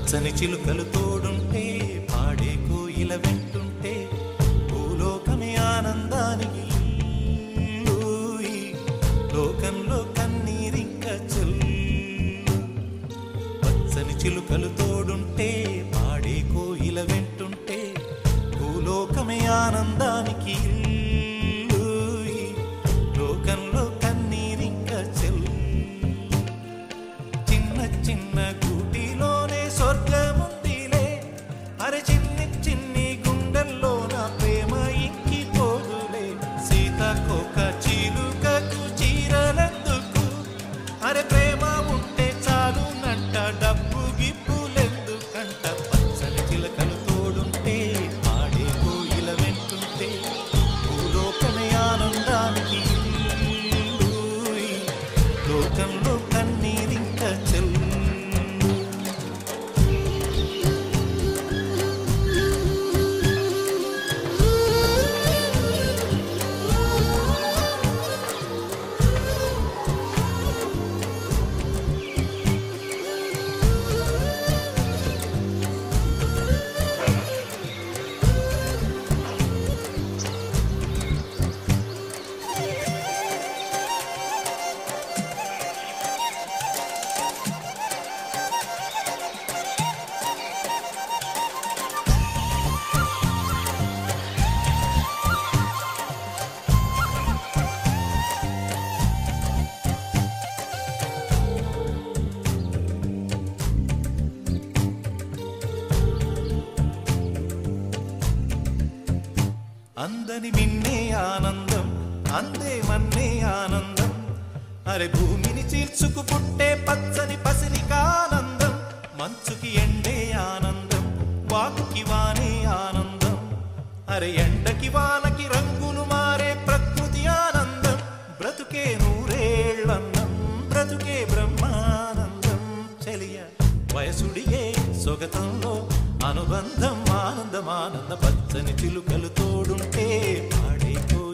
పచ్చని చిలుకలు తోడుంటే పాడే కోయిల వెంటుంటే భూలోకమే ఆనందానికి ఊయి. లోకంలో కన్నీరింక చెల్లు పచ్చని చిలుకలు తోడుంటే పాడే కోయిల వెంటుంటే భూలోకమే ఆనందానికి ఇల్లూయి. లోకంలో కన్నీరింక చెల్లు చిన్న చిన్న గూటిలోనే స్వర్గముందిలే అరే చిన్ని చిన్ని గుండెల్లో నా ప్రేమ ఇంకి పోదులే సీతకొక చిలుకకు చీరలెందుకు అరే ప్రేమ ఉంటే చాలు నంట డబ్బు గిప్పులెందుకంట పచ్చని చిలకలు తోడుంటే పాడే కోయిల వెంటుంటే భూలోకమే ఆనందానికి ఇల్లూయి. లోకంలో కన్నీరింక చెల్లు అందని మిన్నే ఆనందం అందే మన్నే ఆనందం అరే భూమిని చీల్చుకు పుట్టే పచ్చని పసిరికానందం మంచుకి ఎండే ఆనందం వాకుకి వానే ఆనందం అరే ఎండకి వానకి రంగులు మారే ప్రకృతి ఆనందం బ్రతుకే నూరేళ్ళన్నం బ్రతుకే బ్రహ్మానందం చెలియ వయసుడియే సొగతంలో అనుబంధం ఆనందం ఆనంద పచ్చని చిలుకలు తోడుంటే పాడే